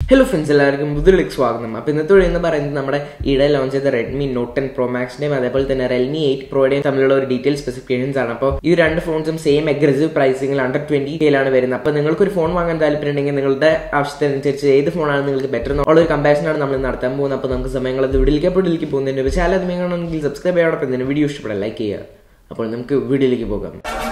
hello friends എല്ലാവർക്കും പുതിയൊരു സ്വാഗതം അപ്പോൾ ഇന്നത്തെ വീഡിയോ എന്ന് പറയുന്നത് നമ്മുടെ ഈടെ ലോഞ്ച് ചെയ്ത റെഡ്മി നോട്ട് ടെൻ പ്രോ മാക്സിന്റെയും അതേപോലെ തന്നെ റെഡ്മി എയ്റ്റ് പ്രോയുടെയും തമ്മിലുള്ള ഒരു ഡീറ്റെയിൽ സ്പെസിഫിക്കേഷൻസ് ആണ് അപ്പോൾ ഈ രണ്ട് ഫോൺസും സെയിം അഗ്രസീവ് പ്രൈസിംഗിൽ അണ്ടർ ട്വന്റി കെയിലാണ് വരുന്നത് അപ്പോൾ നിങ്ങൾക്ക് ഒരു ഫോൺ വാങ്ങാൻ താല്പര്യമുണ്ടെങ്കിൽ നിങ്ങളുടെ ആവശ്യത്തിനനുസരിച്ച് ഏത് ഫോണാണ് നിങ്ങൾക്ക് ബെറ്റർ എന്നുള്ള ഒരു കമ്പാരിസൺ ആണ് നമ്മൾ നടത്താൻ പോകുന്നത് അപ്പോൾ നമുക്ക് സമയങ്ങൾ അത് വീഡിയോയിലേക്ക് അപ്പോൾ വീഡിയോയിലേക്ക് പോകുന്നതിന് പക്ഷേ അല്ലാതെ വേണമെങ്കിൽ സബ്സ്ക്രൈബ് ചെയ്യാറോടൊപ്പം തന്നെ വീഡിയോ ഇഷ്ടപ്പെടാം ലൈക്ക് ചെയ്യുക അപ്പോൾ നമുക്ക് വീഡിയോയിലേക്ക് പോകാം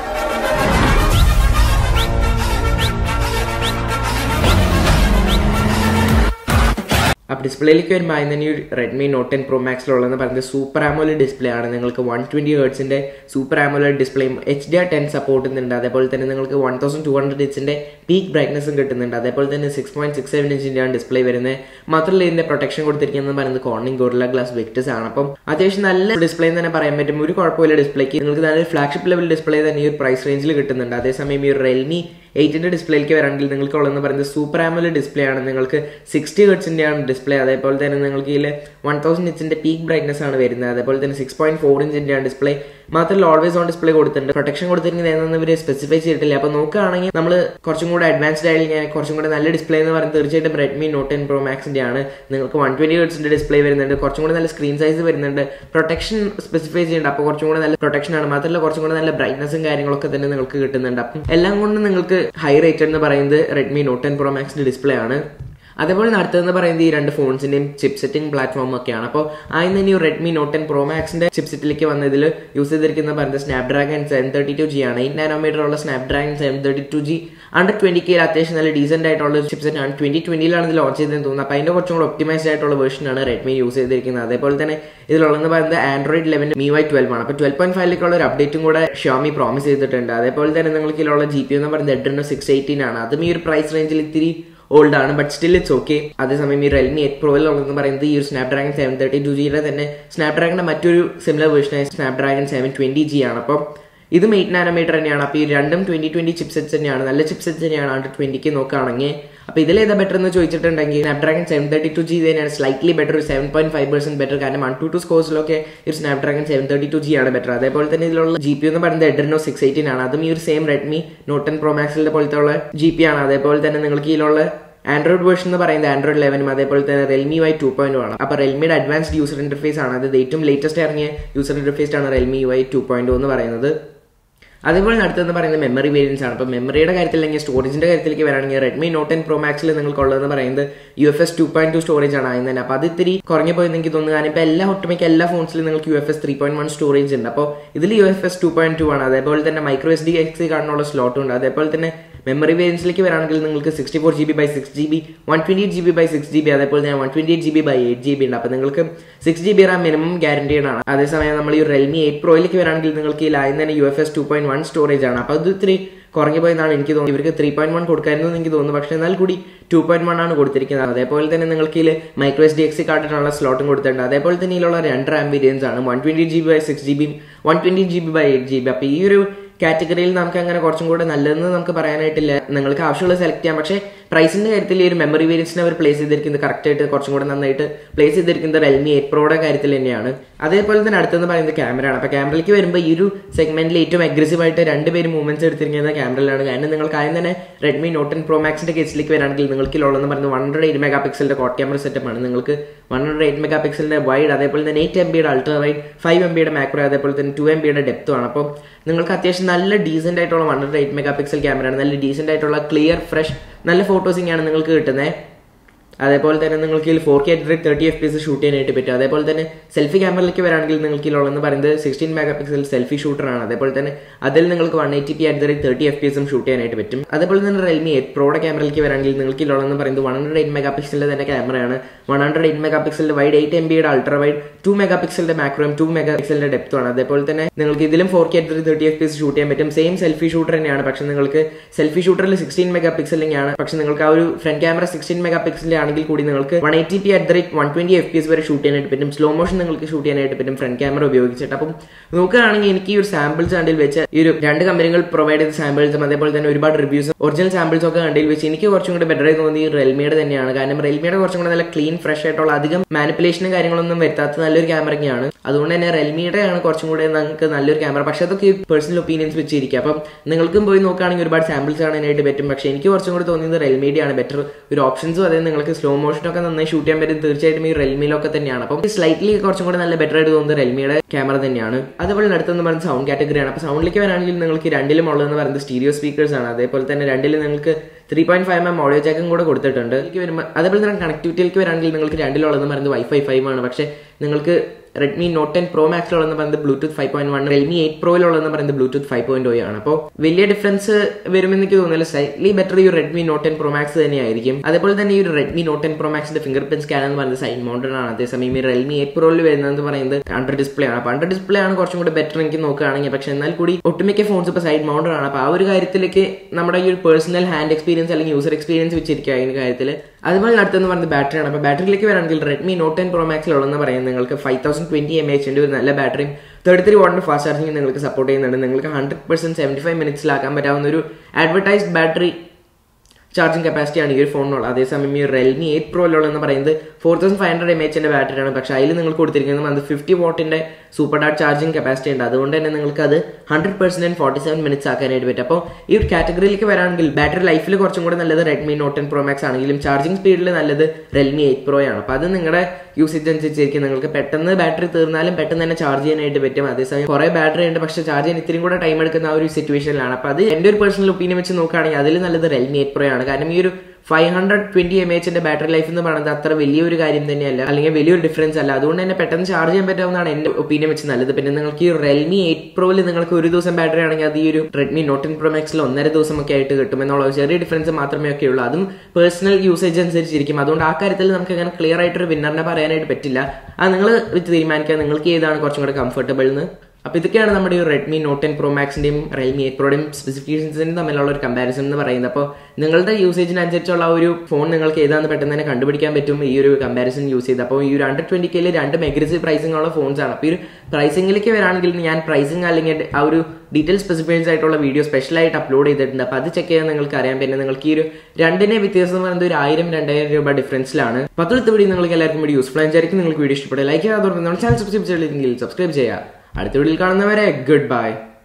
അപ്പോൾ ഡിസ്പ്ലേയിലേക്ക് വരുമ്പോൾ അതിന് തന്നെ ഒരു റെഡ്മി നോട്ട് ടെൻ പ്രോ മാക്സിലുള്ളതെന്ന് പറയുന്നത് സൂപ്പർ ആമോല ഡിസ്പ്ലേ ആണ് നിങ്ങൾക്ക് വൺ ട്വൻറ്റി ഹേർട്സിൻ്റെ സൂപ്പർ ആമോല ഡിസ്പ്ലേയും H D R ten support ചെയ്യുന്നുണ്ട് അതേപോലെ തന്നെ നിങ്ങൾക്ക് വൺ തൗസൻഡ് ടു ഹൺഡ്രഡ് ഇച്ചിൻ്റെ പീക്ക് ബ്രൈറ്റ്നസും കിട്ടുന്നുണ്ട് അതേപോലെ തന്നെ സിക്സ് പോയിന്റ് സിക്സ് സെവൻ ഇഞ്ചിൻ്റെയാണ് ഡിസ്പ്ലേ വരുന്നത് മാത്രമല്ല ഇതിൻ്റെ പ്രൊട്ടക്ഷൻ കൊടുത്തിരിക്കുന്നത് പറയുന്നത് കോർണിംഗ് ഗോറില ഗ്ലാസ് വെക്ടസ് ആണ് അപ്പം അത്യാവശ്യം നല്ല ഡിസ്പ്ലേ എന്ന് തന്നെ പറയാൻ പറ്റും ഒരു കുഴപ്പമില്ല ഡിസ്പ്ലേക്ക് നിങ്ങൾക്ക് നല്ലൊരു ഫ്ലാഗ്ഷിപ്പ് ലെവൽ ഡിസ്പ്ലേ തന്നെ ഈ ഒരു പ്രൈസ് റേഞ്ചിൽ കിട്ടുന്നുണ്ട് അതേസമയം ഈ ഒരു റെൽമി എയ്റ്റിന്റെ ഡിസ്പ്ലേക്ക് വരാണെങ്കിൽ നിങ്ങൾക്ക് ഉള്ളതെന്ന് പറയുന്നത് സൂപ്പർ ആമോല ഡിസ്പ്ലേ ആണ് നിങ്ങൾക്ക് സിക്സ്റ്റി ഹെർട്സിന്റെ ആണ് ഡിസ്പ്ലേ അതേപോലെ തന്നെ നിങ്ങൾക്ക് ഇതിൽ വൺ തൗസൻഡ് ഇച്ചിന്റെ പീക്ക് ബ്രൈറ്റ്നസ് ആണ് വരുന്നത് അതേപോലെ തന്നെ സിക്സ് പോയിന്റ് ഫോർ ഇഞ്ചിന്റെ ആണ് ഡിസ്പ്ലേ മാത്രമല്ല ഓൾവേസ് ഓൺ ഡിസ്പ്ലേ കൊടുത്തിട്ടുണ്ട് പ്രൊട്ടക്ഷൻ കൊടുത്തിരിക്കുന്നത് ഏതെന്ന് ഇവർ സ്പെസിഫൈ ചെയ്തിട്ടില്ല അപ്പോൾ നോക്കുകയാണെങ്കിൽ നമ്മൾ കുറച്ചും കൂടെ അഡ്വാൻസ്ഡ് ആയി ഞാൻ കുറച്ചും കൂടെ നല്ല ഡിസ്പ്ലേ എന്ന് പറയുന്നത് തീർച്ചയായിട്ടും റെഡ്മി നോട്ട് ടെൻ പ്രോ മാക്സിന്റെ ആണ് നിങ്ങൾക്ക് വൺ ട്വന്റി ഹെർട്സിന്റെ ഡിസ്പ്ലേ വരുന്നുണ്ട് കുറച്ചും കൂടെ നല്ല സ്ക്രീൻ സൈസ് വരുന്നുണ്ട് പ്രൊട്ടക്ഷൻ സ്പെസിഫൈ ചെയ്യുന്നുണ്ട് അപ്പോൾ കുറച്ചും കൂടെ നല്ല പ്രൊട്ടക്ഷൻ ആണ് മാത്രമല്ല കുറച്ചും കൂടെ നല്ല ബ്രൈറ്റ്നസും കാര്യങ്ങളൊക്കെ തന്നെ നിങ്ങൾക്ക് കിട്ടുന്നുണ്ട് അപ്പം എല്ലാം കൊണ്ട് നിങ്ങൾക്ക് ഹൈ റേറ്റഡ് എന്ന് പറയുന്നത് റെഡ്മി നോട്ട് ടെൻ പ്രോ മാക്സിന്റെ ഡിസ്പ്ലേ ആണ് അതേപോലെ അടുത്തതെന്ന് പറയുന്നത് ഈ രണ്ട് ഫോൺസിന്റെയും ചിപ്പ് സെറ്റിംഗ് പ്ലാറ്റ്ഫോം ഒക്കെയാണ് അപ്പോൾ ആദ്യം തന്നെ ഈ റെഡ്മി നോട്ട് ടെൻ പ്രോ മാക്സിന്റെ ചിപ്പ് സെറ്റിലേക്ക് വന്നതിൽ യൂസ് ചെയ്തിരിക്കുന്ന പറയുന്നത് Snapdragon seven thirty two G ആണ് എയ്റ്റ് നാനോമീറ്റർ ഉള്ള Snapdragon seven thirty two G under twenty K അത്യാവശ്യം നല്ല ഡീസെന്റ് ആയിട്ടുള്ള ചിപ്പ് സെറ്റ് ആണ് ട്വന്റി ട്വന്റിയിലാണ് ഇത് ലോഞ്ച് ചെയ്തതെന്ന് തോന്നുന്നത് അപ്പോൾ അതിന്റെ കുറച്ചും കൂടെ ഒപ്റ്റിമൈസ്ഡ് ആയിട്ടുള്ള വേർഷനാണ് റെഡ്മി യൂസ് ചെയ്തിരിക്കുന്നത് അതേപോലെ തന്നെ ഇതിലുള്ളതെന്ന് പറയുന്നത് Android eleven MIUI twelve ആണ് അപ്പോൾ ട്വൽവ് പോയിന്റ് ഫൈവിലേക്കുള്ള ഒരു അപ്ഡേറ്റും കൂടെ ഷോമി പ്രോമിസ് ചെയ്തിട്ടുണ്ട് അതേപോലെ തന്നെ നിങ്ങൾക്ക് ഇതിലുള്ള ജി പി എന്ന് പറയുന്നത് എഡ്രിനോ സിക്സ് എയ്റ്റീൻ ആണ് അതും ഈ ഒരു പ്രൈസ് റേഞ്ചിൽ ഇത്തിരി ഓൾഡ് ആണ് ബട്ട് സ്റ്റിൽ ഇറ്റ്സ് ഓക്കെ അതേസമയം ഈ റെൽമി എയ്റ്റ് പ്രോയിലുള്ളതെന്ന് പറയുന്നത് ഈ ഒരു സ്നാപ്ഡ്രാഗൺ സെവൻ തേർട്ടി ടു ജിയുടെ തന്നെ സ്നാപ്ഡ്രാഗണിന്റെ മറ്റൊരു സിമിലർ വേർഷനായ സ്നാപ്ഡ്രാഗൺ സെവൻ ട്വന്റി ജി ആണ് അപ്പം ഇതും എയ്റ്റ് നാനോമീറ്റർ തന്നെയാണ് അപ്പോൾ ഈ രണ്ടും ട്വന്റി ട്വന്റി ചിപ്പ് സെറ്റ്സ് തന്നെയാണ് നല്ല ചിപ്പ് സെറ്റ്സ് തന്നെയാണ് അണ്ടർ ട്വന്റിക്ക് നോക്കുകയാണെങ്കിൽ അപ്പോൾ ഇതിലേതാ ബെറ്റർ എന്ന് ചോദിച്ചിട്ടുണ്ടെങ്കിൽ Snapdragon seven thirty two G തന്നെയാണ് സ്ലൈറ്റ്ലി ബെറ്റർ ഒരു seven point five percent better കാരണം വൺ ടു ടു സ്കോഴ്സിലൊക്കെ ഈ Snapdragon seven thirty two G ആണ് ബെറ്റർ അതേപോലെ തന്നെ ഇതിലുള്ള ജി പി എന്ന് പറയുന്നത് എഡ്രിനോ സിക്സ് എയ്റ്റീൻ ആണ് അതും ഈ ഒരു same Redmi note ten pro മാക്സിലെ പോലത്തെ ഉള്ള ജി പി ആണ് അതേപോലെ തന്നെ നിങ്ങൾക്ക് ഇതിലുള്ള ആൻഡ്രോയിഡ് വേർഷൻ എന്ന് പറയുന്നത് ആൻഡ്രോയിഡ് ലെവനും അതേപോലെ തന്നെ റെൽമി വൈ ടു പോയിന്റ് ആണ് അപ്പോൾ റെൽമിയുടെ അഡ്വാൻസ്ഡ് യൂസർ ഇന്റർഫേസ് ആണ് അത് ഏറ്റവും ലേറ്റസ്റ്റ് ഇറങ്ങിയ യൂസർ ഇന്റർഫേസ് ആണ് റെൽമി വൈ ടു പോയിന്റ് എന്ന് പറയുന്നത് അതേപോലെ അടുത്തെന്ന് പറയുന്നത് മെമ്മറി വേരിയൻസ് ആണ് അപ്പോൾ മെമ്മറിയുടെ കാര്യത്തിൽ അല്ലെങ്കിൽ സ്റ്റോറേജിന്റെ കാര്യത്തിലേക്ക് വരാണെങ്കിൽ റെഡ്മി നോട്ട് ടെൻ പ്രോ മാക്സിൽ നിങ്ങൾക്കുള്ളതെന്ന് പറയുന്നത് U F S two point two storage ആണ് ആദ്യം തന്നെ അപ്പോൾ അത് ഇത്തിരി കുറഞ്ഞു പോയെന്ന് എനിക്ക് തോന്നുന്നു കാരണം ഇപ്പോൾ എല്ലാ ഒട്ടുമിക്ക എല്ലാ ഫോൺസിലും നിങ്ങൾക്ക് U F S three point one storage ഉണ്ട് അപ്പോൾ ഇതിൽ U F S two point two ആണ് അതേപോലെ തന്നെ മൈക്രോ എസ് ഡി എക്സ് കാണാനുള്ള സ്ലോട്ട് ഉണ്ട് അതേപോലെ തന്നെ മെമ്മറി വേരിയൻസിലേക്ക് വരാണെങ്കിൽ നിങ്ങൾക്ക് sixty four G B by six G B one twenty eight G B by six G B അതേപോലെ തന്നെ one twenty eight G B by eight G B ഉണ്ട് അപ്പോൾ നിങ്ങൾക്ക് six G B RAM minimum guaranteed ആണ് അതേസമയം നമ്മൾ ഈ റെൽമി eight പ്രോയിലേക്ക് വരാണെങ്കിൽ നിങ്ങൾക്ക് ഈ ലൈൻ തന്നെ U F S two point one storage ആണ് അപ്പോൾ അത് ഇത്തിരി കുറഞ്ഞു പോയെന്നാണ് എനിക്ക് തോന്നുന്നത് ഇവർക്ക് ത്രീ പോയിന്റ് വൺ കൊടുക്കായിരുന്നു എനിക്ക് തോന്നുന്നു പക്ഷേ എന്നാൽ കൂടി ടു പോയിന്റ് വൺ ആണ് കൊടുത്തിരിക്കുന്നത് അതേപോലെ തന്നെ നിങ്ങൾക്ക് ഇതിൽ മൈക്രോ എസ് ഡി എക്സി കാർഡിനുള്ള സ്ലോട്ടും കൊടുത്തിട്ടുണ്ട് അതേപോലെ തന്നെ ഇതിലുള്ള രണ്ട് റാം വേരിയൻസ് ആണ് one twenty G B by six G B one twenty G B by eight G B അപ്പോൾ ഈ ഒരു കാറ്റഗറിയിൽ നമുക്ക് അങ്ങനെ കുറച്ചും കൂടെ നല്ലതെന്ന് നമുക്ക് പറയാനായിട്ടില്ല നിങ്ങൾക്ക് ആവശ്യമുള്ളത് സെലക്ട് ചെയ്യാം പക്ഷേ പ്രൈസിന്റെ കാര്യത്തിൽ ഈ ഒരു മെമ്മറി വേരിയൻസിനെ അവർ പ്ലേസ് ചെയ്തിരിക്കുന്നത് കറക്റ്റ് ആയിട്ട് കുറച്ചും കൂടെ നന്നായിട്ട് പ്ലേസ് ചെയ്തിരിക്കുന്നത് റെൽമി എയ്റ്റ് പ്രോയുടെ കാര്യത്തിൽ തന്നെയാണ് അതേപോലെ തന്നെ അടുത്തെന്ന് പറയുന്നത് ക്യാമറയാണ് അപ്പോൾ ക്യാമറയ്ക്ക് വരുമ്പോൾ ഈ ഒരു സെഗ്മെന്റിൽ ഏറ്റവും അഗ്രസീവ് ആയിട്ട് രണ്ടുപേരും മൂവ്മെന്റ്സ് എടുത്തിരിക്കുന്നത് ക്യാമറയിലാണ് കാരണം നിങ്ങൾക്ക് ആദ്യം തന്നെ റെഡ്മി നോട്ട് ടെൻ പ്രോ മാക്സിന്റെ കേസിലേക്ക് വരാണെങ്കിൽ നിങ്ങൾക്ക് ഉള്ളതെന്ന് പറയുന്നത് വൺ ഹൺഡ്രഡ് എയ്റ്റ് മെഗാ പിക്സലിന്റെ കോട്ട് ക്യാമറ സെറ്റപ്പ് ആണ് നിങ്ങൾക്ക് വൺ ഹൺഡ്രഡ് എയ്റ്റ് മെഗാ പിക്സലിന്റെ വൈഡ് അതേപോലെ തന്നെ എയ്റ്റ് എം ബിയുടെ അൾട്രാ വൈഡ് ഫൈവ് എം ബിയുടെ മാക്രോ അതേപോലെ തന്നെ ടു എം ബിയുടെ ഡെപ്തും ആണ് അപ്പോൾ നിങ്ങൾക്ക് അത്യാവശ്യം നല്ല ഡീസെന്റ് ആയിട്ടുള്ള one hundred eight megapixel ക്യാമറയാണ് നല്ല ഡീസെന്റ് ആയിട്ടുള്ള ക്ലിയർ ഫ്രഷ് നല്ല ഫോട്ടോസിങ്ങാണ് നിങ്ങൾക്ക് കിട്ടുന്നത് അതേപോലെ തന്നെ നിങ്ങൾക്ക് ഇതിൽ four K at thirty F P S shoot ചെയ്യാനായിട്ട് പറ്റും അതേപോലെ തന്നെ സെൽഫി ക്യാമറയിലേക്ക് വരാണെങ്കിൽ നിങ്ങൾക്ക് ഇതിലുള്ളതെന്ന് പറയുന്നത് സിക്സ്റ്റീൻ മെഗാ പിക്സൽ സെൽഫി ഷൂട്ടറാണ് അതേപോലെ തന്നെ അതിൽ നിങ്ങൾക്ക് one eighty P at the rate thirty F P എസും ഷൂട്ട് ചെയ്യാനായിട്ട് പറ്റും അതേപോലെ തന്നെ റെൽമി എയ്റ്റ് പ്രോയുടെ ക്യാമറയിലേക്ക് വരാണെങ്കിൽ നിങ്ങൾക്ക് ഇതിലുള്ളതെന്ന് പറയുന്നത് വൺ ഹൺഡ്രഡ് എയ്റ്റ് മെഗാ പിക്സലിന്റെ തന്നെ ക്യാമറയാണ് വൺ ഹൺഡ്രഡ് എയ്റ്റ് മെഗാ പിക്സലിന്റെ വൈഡ് എയ്റ്റ് എം ബിയുടെ അൾട്രാ വൈഡ് ടു മെഗാ പിക്സലിന്റെ മാക്രോയും ടു മെഗാ പിക്സലിന്റെ ഡെപ്തുമാണ് അതേപോലെ തന്നെ നിങ്ങൾക്ക് ഇതിലും four K at thirty F P S shoot ചെയ്യാൻ പറ്റും സെയിം സെൽഫി ഷൂട്ടർ തന്നെയാണ് പക്ഷേ നിങ്ങൾക്ക് സെൽഫി ഷൂട്ടറിൽ സിക്സ്റ്റീൻ മെഗാ പിക്സലിംഗ് ആണ് പക്ഷേ നിങ്ങൾക്ക് ആ ഒരു ഫ്രണ്ട് ക്യാമറ സിക്സ്റ്റീൻ മെഗാ പിക്സലിന്റെ ആണെങ്കിൽ കൂടി നിങ്ങൾക്ക് one eighty P at the rate one twenty F P S വരെ ഷൂട്ട് ചെയ്യാനായിട്ട് പറ്റും സ്ലോ മോഷൻ നിങ്ങൾക്ക് ഷൂട്ട് ചെയ്യാനായിട്ട് പറ്റും ഫ്രണ്ട് ക്യാമറ ഉപയോഗിച്ചിട്ട് അപ്പം നോക്കുകയാണെങ്കിൽ എനിക്ക് ഈ ഒരു സാമ്പിൾസ് കണ്ടിൽ വെച്ച് ഈ ഒരു രണ്ട് കമ്പനികൾ പ്രൊവൈഡ് ചെയ്ത സാമ്പിൾസും അതേപോലെ തന്നെ ഒരുപാട് റിവ്യൂസും ഒറിജിനൽ സാമ്പിൾസ് ഒക്കെ കണ്ടിൽ വെച്ച് എനിക്ക് കുറച്ചും കൂടി ബെറ്റർ ആയി തോന്നി റെൽമിയുടെ തന്നെയാണ് കാരണം റെൽമിയുടെ കുറച്ചും കൂടി നല്ല ക്ലീൻ ഫ്രഷ് ആയിട്ടുള്ള അധികം മാനിപ്പുലേഷനും കാര്യങ്ങളൊന്നും വരുത്താത്ത നല്ലൊരു ക്യാമറയ്ക്കാണ് അതുകൊണ്ട് തന്നെ റെൽമിയുടെ ആണ് കുറച്ചും കൂടി നിങ്ങൾക്ക് നല്ലൊരു ക്യാമറ പക്ഷെ അതൊക്കെ പേഴ്സണൽ ഒപ്പീനിയൻസ് വെച്ചിരിക്കും അപ്പം നിങ്ങൾക്കും പോയി നോക്കുകയാണെങ്കിൽ ഒരുപാട് സാമ്പിൾസ് കാണാനായിട്ട് പറ്റും പക്ഷെ എനിക്ക് കുറച്ചും കൂടി തോന്നിയത് റെൽമിയുടെ ആണ് ബെറ്റർ ഒരു ഓപ്ഷൻസും അതായത് നിങ്ങൾക്ക് നിങ്ങൾക്ക് സ്ലോ മോഷനൊക്കെ നന്നായി ഷൂട്ട് ചെയ്യാൻ പറ്റും തീർച്ചയായിട്ടും ഈ റെൽമിയിലൊക്കെ തന്നെയാണ് അപ്പം സ്ലൈറ്റ്ലി കുറച്ചും കൂടെ നല്ല ബെറ്റർ ആയിട്ട് തോന്നുന്നത് റെൽമിയുടെ ക്യാമറ തന്നെയാണ് അതുപോലെ അടുത്തെന്ന് പറയുന്നത് സൗണ്ട് കാറ്റഗറിയാണ് അപ്പോൾ സൗണ്ടിലേക്ക് വരാണെങ്കിൽ നിങ്ങൾക്ക് രണ്ടിലും ഉള്ളതെന്ന് പറയുന്നത് സ്റ്റീരിയോ സ്പീക്കേഴ്സ് ആണ് അതേപോലെ തന്നെ രണ്ടിലും നിങ്ങൾക്ക് three point five M audio ജാക്കും കൂടെ കൊടുത്തിട്ടുണ്ട് ഇതിലേക്ക് വരുമ്പോൾ അതേപോലെ തന്നെ കണക്ടിവിറ്റിയിലേക്ക് വരാണെങ്കിൽ നിങ്ങൾക്ക് രണ്ടിലുള്ളതെന്ന് പറയുന്നത് വൈഫൈ ഫൈവ് ആണ് പക്ഷേ നിങ്ങൾക്ക് റെഡ്മി നോട്ട് ടെൻ പ്രോ മാക്സിലുള്ളതെന്ന് പറയുന്നത് Bluetooth five point one Redmi eight പ്രോയിലുള്ളതെന്ന് പറയുന്നത് ബ്ലൂടൂത്ത് ഫൈവ് പോയിന്റ് ഒ ആണ് അപ്പോൾ വലിയ ഡിഫറൻസ് വരുമെന്ന് എനിക്ക് തോന്നുന്നില്ല സ്ലൈറ്റ്ലി ബെറ്റർ ഈ Redmi note ten pro max തന്നെയായിരിക്കും അതേപോലെ തന്നെ ഈ ഒരു റെഡ്മി നോട്ട് ടെൻ പ്രോ മാക്സിന്റെ ഫിംഗർ പ്രിന്റ് സ്കാൻ എന്ന് പറയുന്നത് സൈഡ് മൗണ്ടഡ് ആണ് അതേസമയം ഈ റെഡ്മി എയ്റ്റ് പ്രോയിൽ വരുന്നത് പറയുന്നത് അണ്ടർ ഡിസ്പ്ലേ ആണ് അപ്പോൾ അണ്ടർ ഡിസ്പ്ലേ ആണ് കുറച്ചും കൂടി ബെറ്റർ എനിക്ക് നോക്കുകയാണെങ്കിൽ പക്ഷേ എന്നാൽ കൂടി ഒട്ടുമിക്ക ഫോൺസ് ഇപ്പോൾ സൈഡ് മൗണ്ടഡ് ആണ് അപ്പോൾ ആ ഒരു കാര്യത്തിലേക്ക് നമ്മുടെ ഈ ഒരു പേഴ്സണൽ ഹാൻഡ് എക്സ്പീരിയൻസ് അല്ലെങ്കിൽ യൂസർ എക്സ്പീരിയൻസ് വെച്ചിരിക്കുക അതിന് കാര്യത്തിൽ അതുപോലെ അടുത്തെന്ന് പറയുന്നത് ബാറ്ററിയാണ് അപ്പോൾ ബാറ്ററിയിലേക്ക് വരാണെങ്കിൽ റെഡ്മി നോട്ട് ടെൻ പ്രോ മാക്സിലുള്ളതെന്ന് പറയുന്നത് നിങ്ങൾക്ക് ഫൈവ് തൗസൻഡ് ട്വന്റി എം എച്ചിന്റെ ഒരു നല്ല ബാറ്ററിയും തേർട്ടി ത്രീ വാട്ടിന്റെ ഫാസ്റ്റ് ചാർജിങ് നിങ്ങൾക്ക് സപ്പോർട്ട് ചെയ്യുന്നുണ്ട് നിങ്ങൾക്ക് ഹൺഡ്രഡ് പെർസെന്റ് സെവൻറ്റി ഫൈവ് മിനിറ്റ്സിലാക്കാൻ പറ്റാവുന്ന ഒരു അഡ്വർടൈസ്ഡ് ബാറ്ററി ചാർജിങ് കപ്പാസിറ്റിയാണ് ഈ ഒരു ഫോണിനുള്ളത് അതേസമയം ഈ റെൽമി എയ്റ്റ് പ്രോയിലുള്ളതെന്ന് പറയുന്നത് four thousand five hundred M എച്ചിന്റെ ബാറ്ററിയാണ് പക്ഷേ അതിൽ നിങ്ങൾ കൊടുത്തിരിക്കുന്നത് അത് ഫിഫ്റ്റി വാട്ടിന്റെ സൂപ്പർ ഡാറ്റ് ചാർജിങ് കപ്പാസിറ്റി ഉണ്ട് അതുകൊണ്ട് തന്നെ നിങ്ങൾക്ക് അത് hundred percent and forty seven minutes ആക്കാനായിട്ട് പറ്റും അപ്പോൾ ഈ ഒരു കാറ്റഗറിയിലേക്ക് വരാണെങ്കിൽ ബാറ്ററി ലൈഫിൽ കുറച്ചും കൂടെ നല്ലത് Redmi note ten pro max ആണെങ്കിലും ചാർജിങ് സ്പീഡിൽ നല്ലത് റെൽമി എയ്റ്റ് പ്രോ ആണ് അപ്പോൾ അത് നിങ്ങളുടെ യൂസേജ് അനുസരിച്ചിരിക്കും നിങ്ങൾക്ക് പെട്ടെന്ന് ബാറ്ററി തീർന്നാലും പെട്ടെന്ന് തന്നെ ചാർജ് ചെയ്യാനായിട്ട് പറ്റും അതേസമയം കുറേ ബാറ്ററി ഉണ്ട് പക്ഷേ ചാർജ് ചെയ്യാൻ ഇത്തിരി കൂടെ ടൈം എടുക്കുന്ന ആ ഒരു സിറ്റുവേഷനിലാണ് അപ്പോൾ അത് എൻ്റെ ഒരു പേഴ്സണൽ ഒപ്പീനിയൻ വെച്ച് നോക്കുകയാണെങ്കിൽ അതിൽ നല്ലത് റെൽമി എയ്റ്റ് പ്രോ ആണ് കാരണം ഈ ഒരു ഫൈവ് ഹൺഡ്രഡ് ട്വന്റി എം എച്ചിന്റെ ബാറ്ററി ലൈഫ് എന്ന് പറയുന്നത് അത്ര വലിയൊരു കാര്യം തന്നെയല്ല അല്ലെങ്കിൽ വലിയൊരു ഡിഫറൻസ് അല്ല അതുകൊണ്ട് തന്നെ പെട്ടെന്ന് ചാർജ് ചെയ്യാൻ പറ്റാവുന്നതാണ് എന്റെ ഒപ്പീനിയൻ വെച്ച് നല്ലത് പിന്നെ നിങ്ങൾക്ക് ഈ റെൽമി എയ്റ്റ് പ്രോയിൽ നിങ്ങൾക്ക് ഒരു ദിവസം ബാറ്ററി ആണെങ്കിൽ അത് ഈ ഒരു റെഡ്മി നോട്ട് ടെൻ പ്രോ മാക്സിൽ ഒന്നര ദിവസം ഒക്കെ ആയിട്ട് കിട്ടും എന്നുള്ള ചെറിയ ഡിഫറൻസ് മാത്രമേ ഒക്കെ ഉള്ളൂ അതും പേഴ്സണൽ യൂസേജ് അനുസരിച്ചിരിക്കും അതുകൊണ്ട് ആ കാര്യത്തിൽ നമുക്ക് അങ്ങനെ ക്ലിയർ ആയിട്ടൊരു വിന്നറിനെ പറയാനായിട്ട് പറ്റില്ല അത് നിങ്ങൾ തീരുമാനിക്കുക നിങ്ങൾക്ക് ഏതാണ് കുറച്ചും കൂടെ കംഫർട്ടബിൾ എന്ന് അപ്പോൾ ഇതൊക്കെയാണ് നമ്മുടെ ഈ റെഡ്മി നോട്ട് ടെൻ പ്രോ മാക്സിന്റെയും റെഡ്മി എയ്റ്റ് പ്രോയുടെയും സ്പെസിഫിക്കേഷൻസിനും തമ്മിലുള്ള ഒരു കമ്പാരിസൺ എന്ന് പറയുന്നത് അപ്പോൾ നിങ്ങളുടെ യൂസേജിനനുസരിച്ചുള്ള ഒരു ഫോൺ നിങ്ങൾക്ക് ഏതാണെന്ന് പെട്ടെന്ന് തന്നെ കണ്ടുപിടിക്കാൻ പറ്റും ഈ ഒരു കമ്പാരിസൺ യൂസ് ചെയ്ത് അപ്പോൾ ഈ ഒരു അണ്ടർ ട്വന്റി കെയിൽ രണ്ട് മെഗ്രസീവ് പ്രൈസിംഗ് ഉള്ള ഫോൺസ് ആണ് അപ്പോൾ ഈ ഒരു പ്രൈസിംഗിലേക്ക് വരാണെങ്കിൽ ഞാൻ പ്രൈസിംഗ് അല്ലെങ്കിൽ ആ ഒരു ഡീറ്റെയിൽ സ്പെസിഫിക്കേഷൻസ് ആയിട്ടുള്ള വീഡിയോ സ്പെഷ്യലായിട്ട് അപ്ലോഡ് ചെയ്തിട്ടുണ്ട് അപ്പോൾ അത് ചെക്ക് ചെയ്യാൻ നിങ്ങൾക്ക് അറിയാം പിന്നെ നിങ്ങൾക്ക് ഈ ഒരു രണ്ടിനെ വ്യത്യാസം എന്ന് പറയുന്നത് ഒരു ആയിരം രണ്ടായിരം രൂപ ഡിഫറൻസിലാണ് പത്തിലത്തെ വീഡിയോ നിങ്ങൾക്ക് എല്ലാവർക്കും വീഡിയോ യൂസ്ഫുൾ ആയിരിക്കും നിങ്ങൾക്ക് വീഡിയോ ഇഷ്ടപ്പെടുക ലൈക്ക് ചെയ്യാതെ നമ്മുടെ ചാനൽ സബ്സ്ക്രൈബ് ചെയ്തില്ലെങ്കിൽ സബ്സ്ക്രൈബ് ചെയ്യുക അടുത്ത വീഡിയോയിൽ കാണുന്നവരെ ഗുഡ് ബൈ